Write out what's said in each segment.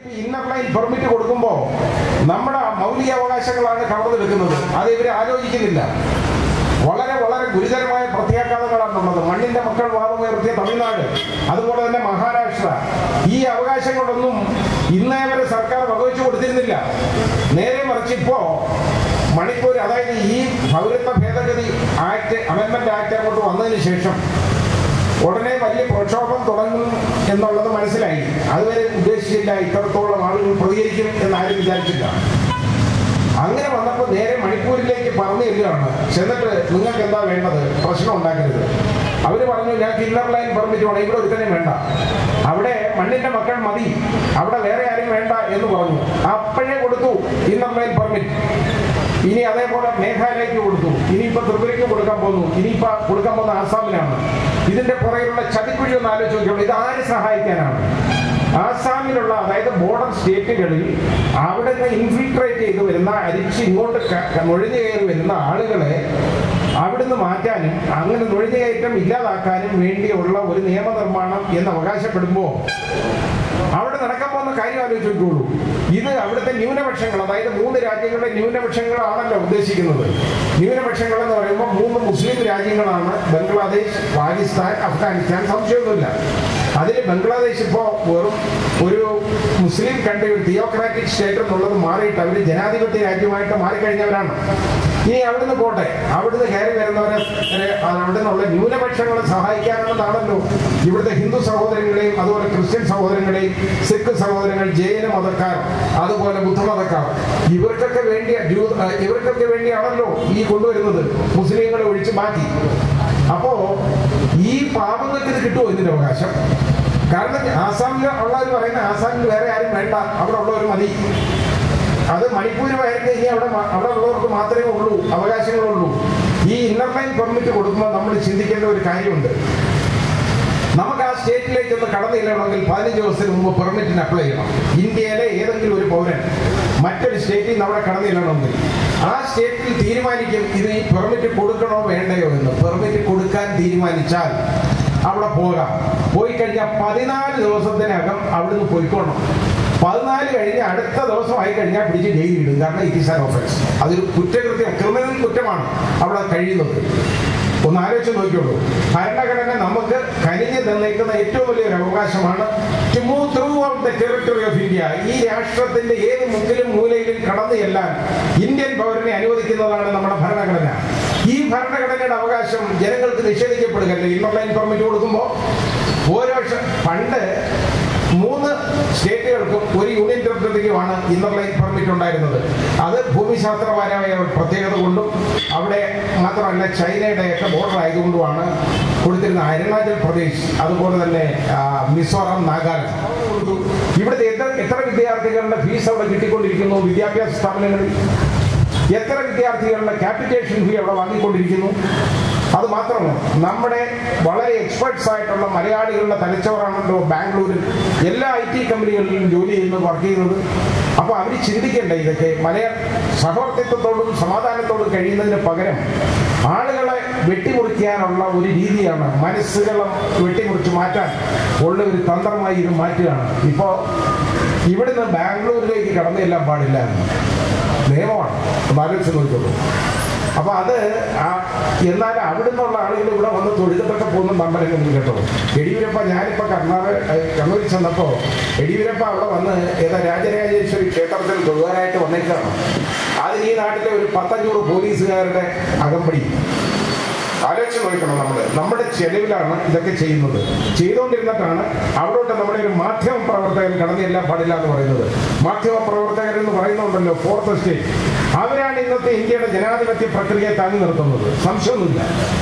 inner line permit കൊടുക്കുമ്പോൾ നമ്മുടെ മൗലിക അവകാശങ്ങളാണ് കവർന്നെടുക്കുന്നത് അത് ഇവർ ആലോചിക്കുന്നില്ല വളരെ വളരെ ഗുരുതരമായ പ്രത്യാഘാതങ്ങളാണുള്ളത് മണ്ണിന്റെ മക്കൾ വാദമുയർത്തിയ തമിഴ്നാട് അതുപോലെ തന്നെ മഹാരാഷ്ട്ര ഈ അവകാശങ്ങളൊന്നും ഇന്നേ വരെ സർക്കാർ വകവെച്ചു കൊടുത്തിരുന്നില്ല നേരെ മറിച്ച് ഇപ്പോ മണിപ്പൂർ അതായത് ഈ പൗരത്വ ഭേദഗതി ആക്ട് അമെന്റ്മെന്റ് ആക്ട് അങ്ങോട്ട് വന്നതിന് ശേഷം ഉടനെ വലിയ പ്രക്ഷോഭം തുടങ്ങും എന്നുള്ളത് മനസ്സിലായി അതുവരെ ഉദ്ദേശിച്ചില്ല ഇത്രത്തോളം ആളുകൾ പ്രതികരിക്കും എന്ന് ആരും വിചാരിച്ചില്ല അങ്ങനെ വന്നപ്പോൾ നേരെ മണിപ്പൂരിലേക്ക് പറഞ്ഞു ചെല്ലുകയാണ് ചെന്നിട്ട് നിങ്ങൾക്ക് എന്താ വേണ്ടത് പ്രശ്നം ഉണ്ടാക്കരുത് അവര് പറഞ്ഞു ഞങ്ങൾക്ക് ഇന്നർ ലൈൻ പെർമിറ്റ് വേണം ഇവിടെ ഒരുത്തനെയും വേണ്ട അവിടെ മണ്ണിന്റെ മക്കൾ മതി അവിടെ വേറെ ആരും വേണ്ട എന്ന് പറഞ്ഞു അപ്പോഴേ കൊടുത്തു ഇന്നർ ലൈൻ പെർമിറ്റ് ഇനി അതേപോലെ മേഘാലയക്ക് കൊടുത്തു ഇനിയിപ്പോ ത്രിപുരയ്ക്ക് കൊടുക്കാൻ പോകുന്നു ഇനിയിപ്പോ കൊടുക്കാൻ പോകുന്ന ആസാമിനാണ് ഇതിന്റെ പുറകിലുള്ള ചതിക്കുഴി ഒന്ന് ആലോചിച്ച് നോക്കിയുള്ളൂ ഇത് ആര് സഹായിക്കാനാണ് ആസാമിലുള്ള അതായത് ബോർഡർ സ്റ്റേറ്റുകളിൽ അവിടെ നിന്ന് ഇൻഫിൽട്രേറ്റ് ചെയ്ത് വരുന്ന അരിച്ച് ഇങ്ങോട്ട് ക- നുഴഞ്ഞു കയറി വരുന്ന ആളുകളെ അവിടുന്ന് മാറ്റാനും അങ്ങനെ നുഴഞ്ഞു കയറ്റം ഇല്ലാതാക്കാനും വേണ്ടിയുള്ള ഒരു നിയമനിർമ്മാണം എന്ന് അവകാശപ്പെടുമ്പോൾ അവിടെ നടക്കാൻ പോകുന്ന കാര്യം ആലോചിച്ച് നോക്കിയുള്ളൂ ഇത് അവിടുത്തെ ന്യൂനപക്ഷങ്ങൾ അതായത് മൂന്ന് രാജ്യങ്ങളുടെ ന്യൂനപക്ഷങ്ങളാണല്ലോ ഉദ്ദേശിക്കുന്നത് ന്യൂനപക്ഷങ്ങൾ എന്ന് പറയുമ്പോൾ മൂന്ന് മുസ്ലിം രാജ്യങ്ങളാണ് ബംഗ്ലാദേശ് പാകിസ്ഥാൻ അഫ്ഗാനിസ്ഥാൻ സംശയമൊന്നുമില്ല അതിൽ ബംഗ്ലാദേശ് ഇപ്പോൾ വെറും ഒരു മുസ്ലിം കൺട്രി ഒരു തിയോക്രാറ്റിക് സ്റ്റേറ്റ് എന്നുള്ളത് മാറിയിട്ട് അവർ ജനാധിപത്യ രാജ്യമായിട്ട് മാറിക്കഴിഞ്ഞവരാണ് ഇനി അവിടുന്ന് പോട്ടെ അവിടുന്ന് കയറി വരുന്നവരെ വരെ അവിടെ നിന്നുള്ള ന്യൂനപക്ഷങ്ങളെ സഹായിക്കാനാണെന്നാണല്ലോ ഇവിടുത്തെ ഹിന്ദു സഹോദരങ്ങളെയും അതുപോലെ ക്രിസ്ത്യൻ സഹോദരങ്ങളെയും സിഖ് സഹോദരങ്ങൾ ജൈന മതക്കാർ അതുപോലെ ബുദ്ധമതക്കാർ ഇവർക്കൊക്കെ വേണ്ടി ജൂ- ആ, ഇവർക്കൊക്കെ വേണ്ടിയാണല്ലോ ഈ കൊണ്ടുവരുന്നത് മുസ്ലിങ്ങളെ ഒഴിച്ച് മാറ്റി അപ്പോ ഈ പാപങ്ങൾക്ക് ഇത് കിട്ടുമോ ഇതിന്റെ അവകാശം കാരണം ആസാമിൽ ഉള്ളവർ പറയുന്ന ആസാമിൽ വേറെ ആരും വേണ്ട അവിടെ ഉള്ളവർ മതി അത് മണിപ്പൂരുമായിരുന്നു ഇനി അവിടെ മ- അവിടെ ഉള്ളവർക്ക് മാത്രമേ ഉള്ളൂ അവകാശങ്ങളുള്ളൂ ഈ ഇന്നർ ലൈൻ പെർമിറ്റ് കൊടുക്കുമ്പോൾ നമ്മൾ ചിന്തിക്കേണ്ട ഒരു കാര്യമുണ്ട് നമുക്ക് ആ സ്റ്റേറ്റിലേക്ക് ഒന്ന് കടന്നു ചെല്ലണമെങ്കിൽ പതിനഞ്ച് ദിവസത്തിന് മുമ്പ് പെർമിറ്റിന് അപ്ലൈ ചെയ്യണം ഇന്ത്യയിലെ ഏതെങ്കിലും ഒരു പൗരൻ മറ്റൊരു സ്റ്റേറ്റിൽ നിന്ന് അവിടെ കടന്നു ചെല്ലണമെങ്കിൽ ആ സ്റ്റേറ്റിൽ തീരുമാനിക്കും ഇത് ഈ പെർമിറ്റ് കൊടുക്കണോ വേണ്ടയോ എന്ന് പെർമിറ്റ് കൊടുക്കാൻ തീരുമാനിച്ചാൽ അവിടെ പോകാം പോയി കഴിഞ്ഞാൽ പതിനാല് ദിവസത്തിനകം അവിടുന്ന് പോയിക്കോണം പതിനാല് കഴിഞ്ഞ് അടുത്ത ദിവസം ആയി കഴിഞ്ഞാൽ പിടിച്ച് ജയിലിൽ ഇടും കാരണം ഇറ്റ് ഈസ് ആൻ ഓഫൻസ് അതൊരു കുറ്റകൃത്യം ക്രിമിനൽ കുറ്റമാണ് അവിടെ കഴിയുന്നത് ഒന്ന് ആലോചിച്ച് നോക്കിയുള്ളൂ ഭരണഘടന നമുക്ക് കനിഞ്ഞു തന്നേക്കുന്ന ഏറ്റവും വലിയൊരു അവകാശമാണ് to move throughout the territory of India ഈ രാഷ്ട്രത്തിന്റെ ഏത് മുക്കിലും മൂലയിലും കടന്നു ചെല്ലാൻ ഇന്ത്യൻ പൗരനെ അനുവദിക്കുന്നതാണ് നമ്മുടെ ഭരണഘടന ഈ ഭരണഘടനയുടെ അവകാശം ജനങ്ങൾക്ക് നിഷേധിക്കപ്പെടുകയല്ലേ ഇന്നർ ലൈൻ പെർമിറ്റ് കൊടുക്കുമ്പോൾ ഓരോ ഷ- പണ്ട് മൂന്ന് സ്റ്റേറ്റുകൾക്കും ഒരു യൂണിയൻ ടെറിട്ടറിക്കുമാണ് ഇന്നർ ലൈൻ പെർമിറ്റ് ഉണ്ടായിരുന്നത് അത് ഭൂമിശാസ്ത്രപരമായ ഒരു പ്രത്യേകത കൊണ്ടും അവിടെ മാത്രമല്ല ചൈനയുടെയൊക്കെ ബോർഡർ ആയതുകൊണ്ടുമാണ് കൊടുത്തിരുന്ന അരുണാചൽ പ്രദേശ് അതുപോലെ തന്നെ ആ, മിസോറാം നാഗാലാൻഡ് ഇവിടുത്തെ എത്ര എത്ര വിദ്യാർത്ഥികളുടെ ഫീസ് അവിടെ കിട്ടിക്കൊണ്ടിരിക്കുന്നു വിദ്യാഭ്യാസ സ്ഥാപനങ്ങളിൽ എത്ര വിദ്യാർത്ഥികളുടെ ക്യാപിറ്റേഷൻ ഫീ അവിടെ വാങ്ങിക്കൊണ്ടിരിക്കുന്നു അത് മാത്രമല്ല നമ്മുടെ വളരെ എക്സ്പെർട്സ് ആയിട്ടുള്ള മലയാളികളുടെ തലച്ചോറാണല്ലോ ബാംഗ്ലൂരിൽ എല്ലാ ഐ ടി കമ്പനികളിലും ജോലി ചെയ്യുന്നത് വർക്ക് ചെയ്യുന്നത് അപ്പോൾ അവർ ചിന്തിക്കണ്ടേ ഇതൊക്കെ മലയാള സഹവർത്തിത്വത്തോടും സമാധാനത്തോടും കഴിയുന്നതിന് പകരം ആളുകളെ വെട്ടിമുറിക്കാനുള്ള ഒരു രീതിയാണ് മനസ്സുകളെ വെട്ടിമുറിച്ച് മാറ്റാൻ ഉള്ള ഒരു തന്ത്രമായി ഇത് മാറ്റുകയാണ് ഇപ്പോൾ ഇവിടുന്ന് ബാംഗ്ലൂരിലേക്ക് കടന്നു ചെല്ലാൻ പാടില്ല എന്ന് നിയമമാണ് ഒന്ന് ആലോചിച്ച് നോക്കിയുള്ളൂ അപ്പൊ അത് ആ എന്നാൽ അവിടെ നിന്നുള്ള ആളുകൾ ഇവിടെ വന്ന് തൊഴുതപ്പെട്ട പോകുന്ന നമ്പരങ്ങൾ കേട്ടോ യെഡിയൂരപ്പ ഞാനിപ്പോ കർണാടക കണ്ണൂരിൽ ചെന്നപ്പോ യെഡിയൂരപ്പ അവിടെ വന്ന് ഏതാ രാജരാജേശ്വരി ക്ഷേത്രത്തിൽ തൊഴുവാനായിട്ട് വന്നേക്കാണ് അതിന് ഈ നാട്ടിലെ ഒരു പത്തഞ്ഞൂറ് പോലീസുകാരുടെ അകമ്പടി ആലോചിച്ച് നോക്കണം നമ്മൾ നമ്മുടെ ചെലവിലാണ് ഇതൊക്കെ ചെയ്യുന്നത് ചെയ്തുകൊണ്ടിരുന്നിട്ടാണ് അവിടോട്ട് നമ്മുടെ ഒരു മാധ്യമ പ്രവർത്തകൻ കടന്നു ചെല്ലാൻ പാടില്ല എന്ന് പറയുന്നത് മാധ്യമ പ്രവർത്തകർ എന്ന് പറയുന്നുണ്ടല്ലോ ഫോർത്ത് സ്റ്റേറ്റ് അവരാണ് ഇന്നത്തെ ഇന്ത്യയുടെ ജനാധിപത്യ പ്രക്രിയയെ താങ്ങി നിർത്തുന്നത് സംശയമൊന്നുമില്ല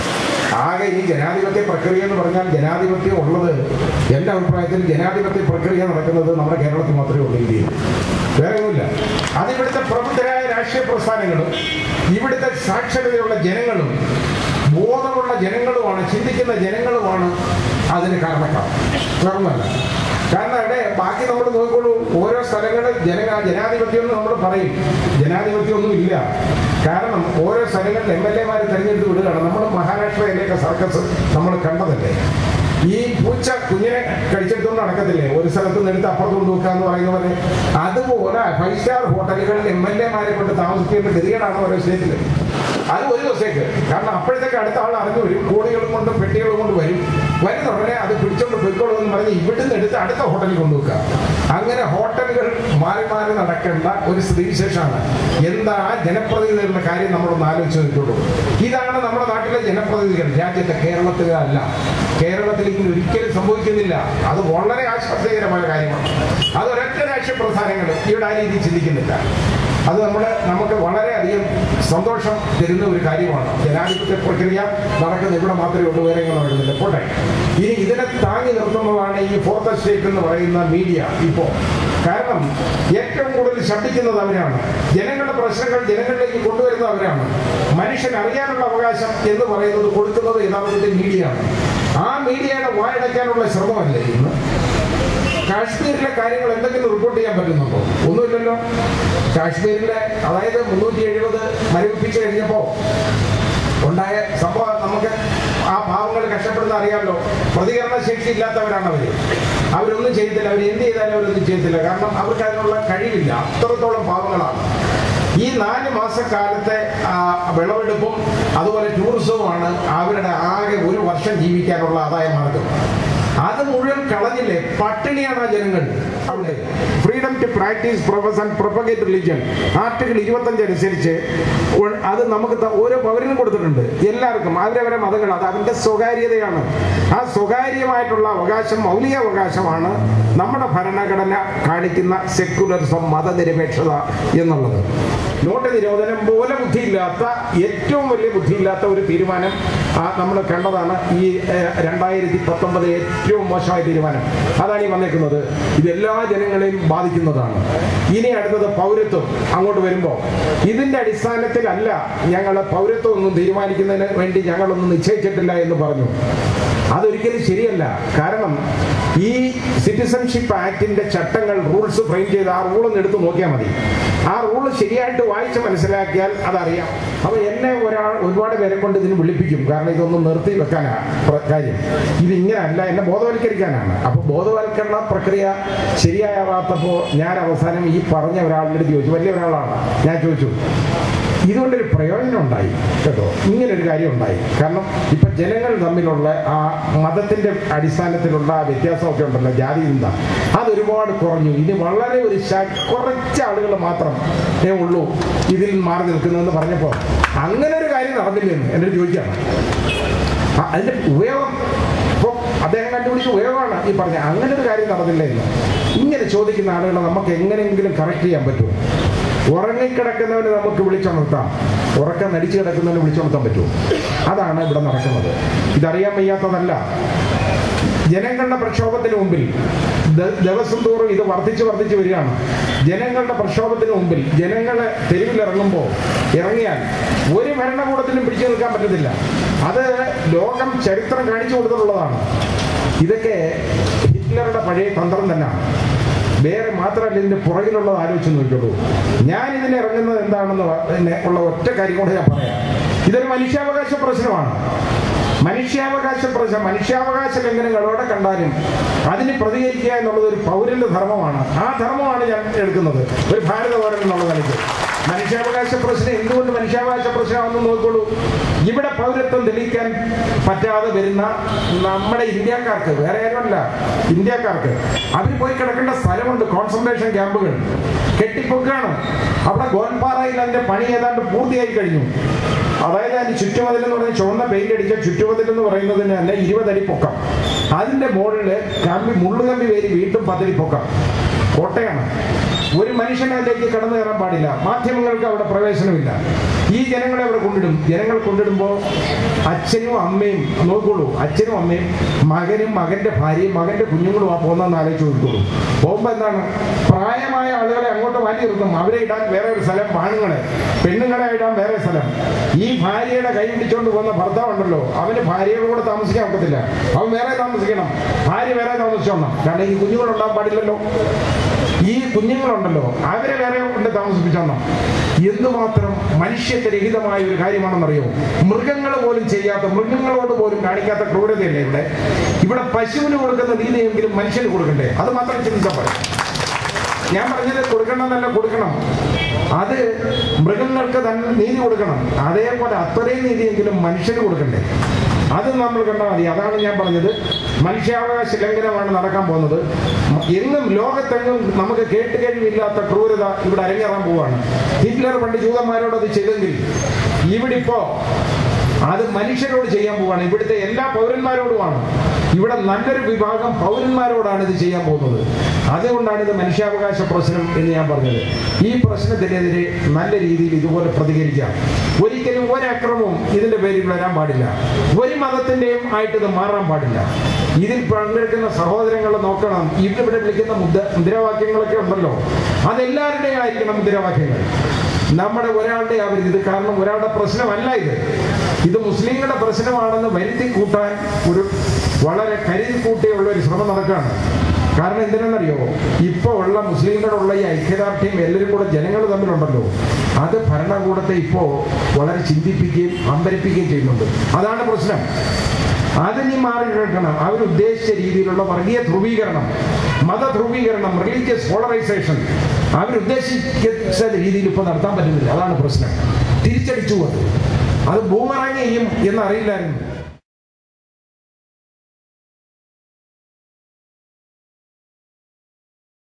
ആകെ ഈ ജനാധിപത്യ പ്രക്രിയ എന്ന് പറഞ്ഞാൽ ജനാധിപത്യം ഉള്ളത് എൻ്റെ അഭിപ്രായത്തിൽ ജനാധിപത്യ പ്രക്രിയ നടക്കുന്നത് നമ്മുടെ കേരളത്തിൽ മാത്രമേ ഉള്ളൂ ഇന്ത്യയിൽ വേറെ ഒന്നുമില്ല അത് ഇവിടുത്തെ പ്രബുദ്ധരായ രാഷ്ട്രീയ പ്രസ്ഥാനങ്ങളും ഇവിടുത്തെ സാക്ഷരതയുള്ള ജനങ്ങളും ബോധമുള്ള ജനങ്ങളുമാണ് ചിന്തിക്കുന്ന ജനങ്ങളുമാണ് അതിന് കാരണക്കാർ വേറൊന്നുമല്ല കാരണം അവിടെ ബാക്കി നമ്മൾ നോക്കിക്കോളൂ ഓരോ സ്ഥലങ്ങളിൽ ജന ജനാധിപത്യം എന്ന് നമ്മൾ പറയും ജനാധിപത്യം ഒന്നും ഇല്ല കാരണം ഓരോ സ്ഥലങ്ങളിൽ എം എൽ എമാരെ തെരഞ്ഞെടുത്ത് വിടുകയാണ് നമ്മൾ മഹാരാഷ്ട്രയിലേക്ക് സർക്കസ് നമ്മൾ കണ്ടതല്ലേ ഈ പൂച്ച കുഞ്ഞിനെ കഴിച്ചെടുത്തോണ്ട് നടക്കത്തില്ലേ ഒരു സ്ഥലത്ത് നിന്ന് എടുത്ത് അപ്പുറത്ത് കൊണ്ട് വെക്കുക എന്ന് പറയുന്ന പോലെ അതുപോലെ ഫൈവ് സ്റ്റാർ ഹോട്ടലുകളിൽ എം എൽ എമാരെ കൊണ്ട് താമസിക്കേണ്ട ഗതികേടാണ് ഓരോ സ്റ്റേറ്റിൽ അത് ഒരു ദിവസത്തേക്ക് കാരണം അപ്പോഴത്തേക്ക് അടുത്ത ആൾ അറിഞ്ഞു വരും കോടികളും കൊണ്ട് പെട്ടികളും കൊണ്ട് വരും വരുന്ന ഉടനെ അത് പിടിച്ചോണ്ട് പൊയ്ക്കോളൂ എന്ന് പറഞ്ഞ് ഇവിടുന്ന് എടുത്ത് അടുത്ത ഹോട്ടലിൽ കൊണ്ടുവെക്കുക അങ്ങനെ ഹോട്ടലുകൾ മാറി മാറി നടക്കേണ്ട ഒരു സ്ഥിതിവിശേഷമാണ് എന്താ ആ ജനപ്രതിനിധികളുടെ കാര്യം നമ്മളൊന്ന് ആലോചിച്ച് നോക്കിയുള്ളൂ ഇതാണ് നമ്മുടെ നാട്ടിലെ ജനപ്രതിനിധികൾ രാജ്യത്തെ കേരളത്തിലല്ല കേരളത്തിൽ ഇങ്ങനെ ഒരിക്കലും സംഭവിക്കുന്നില്ല അത് വളരെ ആശ്വാസകരമായ കാര്യമാണ് അത് ഒരൊറ്റ രാഷ്ട്രീയ പ്രസ്ഥാനങ്ങൾ ഇവിടെ ആ രീതി ചിന്തിക്കുന്നില്ല അത് നമ്മുടെ നമുക്ക് വളരെയധികം സന്തോഷം തരുന്ന ഒരു കാര്യമാണ് ജനാധിപത്യ പ്രക്രിയ നടക്കുന്ന ഇവിടെ മാത്രമേ ഉള്ളൂ വേറെ എങ്ങും നടക്കുന്നില്ല പോട്ടെ ഇനി ഇതിനെ താങ്ങി നിർത്തുന്നതാണ് ഈ ഫോർത്ത് എസ്റ്റേറ്റ് എന്ന് പറയുന്ന മീഡിയ ഇപ്പോൾ കാരണം ഏറ്റവും കൂടുതൽ ശബ്ദിക്കുന്നത് അവരാണ് ജനങ്ങളുടെ പ്രശ്നങ്ങൾ ജനങ്ങളിലേക്ക് കൊണ്ടുവരുന്നത് അവരാണ് മനുഷ്യൻ അറിയാനുള്ള അവകാശം എന്ന് പറയുന്നത് കൊടുക്കുന്നത് യഥാർത്ഥത്തിൽ മീഡിയയാണ് ആ മീഡിയയുടെ വായടയ്ക്കാനുള്ള ശ്രമമല്ലേ ഇന്ന് കാശ്മീരിലെ കാര്യങ്ങൾ എന്തെങ്കിലും റിപ്പോർട്ട് ചെയ്യാൻ പറ്റുന്നുണ്ടോ ഒന്നുമില്ലല്ലോ കാശ്മീരിലെ അതായത് മുന്നൂറ്റി എഴുപത് മരവിപ്പിച്ച് കഴിഞ്ഞപ്പോൾ ഉണ്ടായ സംഭവം നമുക്ക് ആ പാവങ്ങൾ കഷ്ടപ്പെടുന്ന അറിയാമല്ലോ പ്രതികരണ ശേഷി ഇല്ലാത്തവരാണ് അവര് അവരൊന്നും ചെയ്തില്ല അവർ എന്ത് ചെയ്താലും അവരൊന്നും ചെയ്തില്ല കാരണം അവർക്ക് അതിനുള്ള കഴിവില്ല അത്രത്തോളം പാവങ്ങളാണ് ഈ നാല് മാസക്കാലത്തെ ആ, വിളവെടുപ്പും അതുപോലെ ടൂറിസവുമാണ് അവരുടെ ആകെ ഒരു വർഷം ജീവിക്കാനുള്ള ആദായ മാർഗം അത് മുഴുവൻ കളഞ്ഞില്ലേ പട്ടിണിയാണ് ആ ജനങ്ങൾ അവിടെ freedom to practise profess and propagate religion article ഇരുപത്തഞ്ച് അനുസരിച്ച് ഉൾ- അത് നമുക്ക് ത- ഓരോ പൗരനും കൊടുത്തിട്ടുണ്ട് എല്ലാവർക്കും അവരവരെ മതങ്ങൾ അത് അവന്റെ സ്വകാര്യതയാണ് ആ സ്വകാര്യമായിട്ടുള്ള അവകാശം മൗലിക അവകാശമാണ് നമ്മുടെ ഭരണഘടന കാണിക്കുന്ന സെക്യുലറിസം മതനിരപേക്ഷത എന്നുള്ളത് നോട്ട് നിരോധനം പോലെ ബുദ്ധിയില്ലാത്ത ഏറ്റവും വലിയ ബുദ്ധിയില്ലാത്ത ഒരു തീരുമാനം നമ്മൾ കണ്ടതാണ് ഈ ഏഹ്, രണ്ടായിരത്തി പത്തൊമ്പത് ഏറ്റവും മോശമായ തീരുമാനം അതാണ് ഈ വന്നേക്കുന്നത് ഇത് എല്ലാ ജനങ്ങളെയും ബാധിക്കുന്നതാണ് ഇനി അടുത്തത് പൗരത്വം അങ്ങോട്ട് വരുമ്പോൾ ഇതിന്റെ അടിസ്ഥാനത്തിലല്ല ഞങ്ങൾ പൗരത്വം ഒന്നും തീരുമാനിക്കുന്നതിന് വേണ്ടി ഞങ്ങളൊന്നും നിശ്ചയിച്ചിട്ടില്ല എന്ന് പറഞ്ഞു അതൊരിക്കലും ശരിയല്ല കാരണം ഈ സിറ്റിസൺഷിപ്പ് ആക്ടിന്റെ ചട്ടങ്ങൾ റൂൾസ് ഫ്രെയിം ചെയ്ത് ആ റൂളൊന്ന് എടുത്ത് നോക്കിയാൽ മതി ആ റൂള് ശരിയായിട്ട് വായിച്ച് മനസ്സിലാക്കിയാൽ അതറിയാം അപ്പൊ എന്നെ ഒരാൾ ഒരുപാട് പേരെ കൊണ്ട് ഇതിന് വിളിപ്പിക്കും കാരണം ഇതൊന്നും നിർത്തി വെക്കാനാണ് പ്ര- കാര്യം ഇത് ഇങ്ങനല്ല എന്നെ ബോധവൽക്കരിക്കാനാണ് അപ്പൊ ബോധവൽക്കരണ പ്രക്രിയ ശരിയാവാത്തപ്പോ ഞാൻ അവസാനം ഈ പറഞ്ഞ ഒരാളുടെ അടുത്ത് ചോദിച്ചു വലിയ ഒരാളാണ് ഞാൻ ചോദിച്ചു ഇതുകൊണ്ടൊരു പ്രയോജനം ഉണ്ടായി കേട്ടോ ഇങ്ങനൊരു കാര്യം ഉണ്ടായി കാരണം ഇപ്പൊ ജനങ്ങൾ തമ്മിലുള്ള ആ മതത്തിന്റെ അടിസ്ഥാനത്തിലുള്ള ആ വ്യത്യാസമൊക്കെ ഉണ്ടല്ലോ ജാതി ചിന്ത അതൊരുപാട് കുറഞ്ഞു ഇനി വളരെ ഒരു ശ- കുറച്ച് ആളുകൾ മാത്രം ഏ ഉള്ളൂ ഇതിൽ മാറി നിൽക്കുന്നതെന്ന് പറഞ്ഞപ്പോൾ അങ്ങനെ ഒരു കാര്യം നടന്നില്ലെന്ന് എന്നോട് ചോദിക്കുകയാണ് ആ, അതിന്റെ ഉപയോഗം ഇപ്പോൾ അദ്ദേഹം കണ്ടുപിടിച്ച ഉപയോഗമാണ് ഈ പറഞ്ഞ അങ്ങനെ ഒരു കാര്യം നടന്നില്ല എന്ന് ഇങ്ങനെ ചോദിക്കുന്ന ആളുകളെ നമുക്ക് എങ്ങനെയെങ്കിലും കറക്റ്റ് ചെയ്യാൻ പറ്റുമോ ഉറങ്ങിക്കിടക്കുന്നവന് നമുക്ക് വിളിച്ചുണർത്താം ഉറക്കം നടിച്ചു കിടക്കുന്നവന് വിളിച്ചുണർത്താൻ പറ്റുമോ അതാണ് ഇവിടെ നടക്കുന്നത് ഇതറിയാൻ വയ്യാത്തതല്ല ജനങ്ങളുടെ പ്രക്ഷോഭത്തിന് മുമ്പിൽ ദ- ദിവസം തോറും ഇത് വർദ്ധിച്ചു വർദ്ധിച്ചു വരികയാണ് ജനങ്ങളുടെ പ്രക്ഷോഭത്തിന് മുമ്പിൽ ജനങ്ങൾ തെരുവിലിറങ്ങുമ്പോൾ ഇറങ്ങിയാൽ ഒരു ഭരണകൂടത്തിനും പിടിച്ചു നിൽക്കാൻ പറ്റത്തില്ല അത് ലോകം ചരിത്രം കാണിച്ചു കൊടുത്തിട്ടുള്ളതാണ് ഇതൊക്കെ ഹിറ്റ്ലറുടെ പഴയ തന്ത്രം തന്നെയാണ് വേറെ മാത്രമല്ല ഇതിന്റെ പുറകിലുള്ളത് ആലോചിച്ച് നോക്കിയുള്ളൂ ഞാൻ ഇതിന് ഇറങ്ങുന്നത് എന്താണെന്ന് വ- പിന്നെ ഉള്ള ഒറ്റ കാര്യം കൊണ്ട് ഞാൻ പറയാം ഇതൊരു മനുഷ്യാവകാശ പ്രശ്നമാണ് മനുഷ്യാവകാശ പ്രശ്നം മനുഷ്യാവകാശ ലംഘനങ്ങൾ എവിടെ കണ്ടാലും അതിന് പ്രതികരിക്കുക എന്നുള്ളത് ഒരു പൗരന്റെ ധർമ്മമാണ് ആ ധർമ്മമാണ് ഞാൻ എടുക്കുന്നത് ഒരു ഭാരത പൗരൻ എന്നുള്ള നിലയ്ക്ക് മനുഷ്യാവകാശ പ്രശ്നം എന്തുകൊണ്ട് മനുഷ്യാവകാശ പ്രശ്നമാണെന്ന് നോക്കിക്കോളൂ ഇവിടെ പൗരത്വം തെളിയിക്കാൻ പറ്റാതെ വരുന്ന നമ്മുടെ ഇന്ത്യക്കാർക്ക് വേറെ ആരുമല്ല ഇന്ത്യക്കാർക്ക് അവർ പോയി കിടക്കേണ്ട സ്ഥലമുണ്ട് കോൺസെൻട്രേഷൻ ക്യാമ്പുകൾ കെട്ടിപ്പൊക്കാണ് അവിടെ ഗോൻപാറയിൽ അതിന്റെ പണി ഏതാണ്ട് പൂർത്തിയായി കഴിഞ്ഞു അതായത് അതിന് ചുറ്റുമതിൽ എന്ന് പറഞ്ഞ ചുവന്ന പെയിന്റ് അടിച്ച ചുറ്റുമതിൽ എന്ന് പറയുന്നതിന് തന്നെ ഇരുപതടി പൊക്കം അതിന്റെ മുകളില് കമ്പി മുള്ളുകമ്പി വേരി വീണ്ടും പത്തടി പൊക്കം കോട്ടയാണ് ഒരു മനുഷ്യൻ അതിലേക്ക് കടന്നു കയറാൻ പാടില്ല മാധ്യമങ്ങൾക്ക് അവിടെ പ്രവേശനമില്ല ഈ ജനങ്ങളെ അവിടെ കൊണ്ടിടും ജനങ്ങൾ കൊണ്ടിടുമ്പോൾ അച്ഛനും അമ്മയും നോക്കോളൂ അച്ഛനും അമ്മയും മകനും മകന്റെ ഭാര്യയും മകന്റെ കുഞ്ഞുങ്ങളും ആ പോകുന്നതെന്ന് ആലോചിച്ച് നോക്കിക്കോളൂ പോകുമ്പോൾ എന്താണ് പ്രായമായ ആളുകളെ അങ്ങോട്ട് മാറ്റി നിർത്തും അവരെ ഇടാൻ വേറെ ഒരു സ്ഥലം ആണുങ്ങളെ പെണ്ണുങ്ങളെ ഇടാൻ വേറെ സ്ഥലം ഈ ഭാര്യയുടെ കൈ പിടിച്ചോണ്ട് പോകുന്ന ഭർത്താവുണ്ടല്ലോ അവന് ഭാര്യയുടെ കൂടെ താമസിക്കാൻ ഒക്കത്തില്ല അവൻ വേറെ താമസിക്കണം ഭാര്യ വേറെ താമസിച്ചോണം കാരണം ഈ കുഞ്ഞുങ്ങളുണ്ടാകാൻ പാടില്ലല്ലോ ഈ കുഞ്ഞുങ്ങളുണ്ടല്ലോ അവരെ വേറെ കൊണ്ട് താമസിപ്പിച്ചോണം എന്തുമാത്രം മനുഷ്യത്വരഹിതമായ ഒരു കാര്യമാണെന്നറിയോ മൃഗങ്ങൾ പോലും ചെയ്യാത്ത മൃഗങ്ങളോട് പോലും കാണിക്കാത്ത ക്രൂരതയല്ലേ ഇവിടെ ഇവിടെ പശുവിന് കൊടുക്കുന്ന നീതിയെങ്കിലും മനുഷ്യന് കൊടുക്കണ്ടേ അത് മാത്രം ചിന്തിച്ചാൽ പോരെ ഞാൻ പറഞ്ഞത് കൊടുക്കണമെന്നല്ല കൊടുക്കണം അത് മൃഗങ്ങൾക്ക് തന്നെ നീതി കൊടുക്കണം അതേപോലെ അത്രയും നീതിയെങ്കിലും മനുഷ്യന് കൊടുക്കണ്ടേ അത് നമ്മൾ കണ്ടാൽ മതി അതാണ് ഞാൻ പറഞ്ഞത് മനുഷ്യാവകാശ ലംഘനമാണ് നടക്കാൻ പോകുന്നത് എങ്ങും ലോകത്തെങ്ങും നമുക്ക് കേട്ടുകേൾവില്ലാത്ത ക്രൂരത ഇവിടെ അരങ്ങേറാൻ പോവാണ് ഹിറ്റ്ലർ പണ്ട് ജൂതന്മാരോട് അത് ചെയ്തെങ്കിൽ ഇവിടെ ഇപ്പോ അത് മനുഷ്യരോട് ചെയ്യാൻ പോവാണ് ഇവിടുത്തെ എല്ലാ പൗരന്മാരോടുമാണ് ഇവിടെ നല്ലൊരു വിഭാഗം പൗരന്മാരോടാണ് ഇത് ചെയ്യാൻ പോകുന്നത് അതുകൊണ്ടാണ് ഇത് മനുഷ്യാവകാശ പ്രശ്നം എന്ന് ഞാൻ പറഞ്ഞത് ഈ പ്രശ്നത്തിനെതിരെ നല്ല രീതിയിൽ ഇതുപോലെ പ്രതികരിക്കാം ഒരിക്കലും ഒരക്രമവും ഇതിന്റെ പേരിൽ വരാൻ പാടില്ല ഒരു മതത്തിന്റെയും ആയിട്ട് ഇത് മാറാൻ പാടില്ല ഇതിൽ പങ്കെടുക്കുന്ന സഹോദരങ്ങളെ നോക്കണം ഇവിടെ വിളിക്കുന്ന മുദ്ര മുദ്രാവാക്യങ്ങളൊക്കെ ഉണ്ടല്ലോ അതെല്ലാവരുടെയും ആയിരിക്കണം മുദ്രാവാക്യങ്ങൾ നമ്മുടെ ഒരാളുടെ ആവരുത് ഇത് കാരണം ഒരാളുടെ പ്രശ്നമല്ല ഇത് ഇത് മുസ്ലിങ്ങളുടെ പ്രശ്നമാണെന്ന് വരുത്തി കൂട്ടാൻ ഒരു വളരെ കരുതി കൂട്ടിയുള്ള ഒരു ശ്രമം നടക്കുകയാണ് കാരണം എന്തിനെന്നറിയോ ഇപ്പോൾ ഉള്ള മുസ്ലിങ്ങളോടുള്ള ഈ ഐക്യദാർഢ്യം എല്ലാവരും കൂടെ ജനങ്ങൾ തമ്മിലുണ്ടല്ലോ അത് ഭരണകൂടത്തെ ഇപ്പോൾ വളരെ ചിന്തിപ്പിക്കുകയും അമ്പരിപ്പിക്കുകയും ചെയ്യുന്നുണ്ട് അതാണ് പ്രശ്നം അതിനി മാറി കിടക്കണം അവരുദ്ദേശിച്ച രീതിയിലുള്ള വർഗീയ ധ്രുവീകരണം മത ധ്രുവീകരണം റിലീജിയസ് പോളറൈസേഷൻ അവരുദ്ദേശിച്ച രീതിയിൽ ഇപ്പോൾ നടത്താൻ പറ്റുന്നില്ല അതാണ് പ്രശ്നം തിരിച്ചടിച്ചു അത് അത് ബൂമറാങ് ചെയ്യും എന്നറിയില്ലായിരുന്നു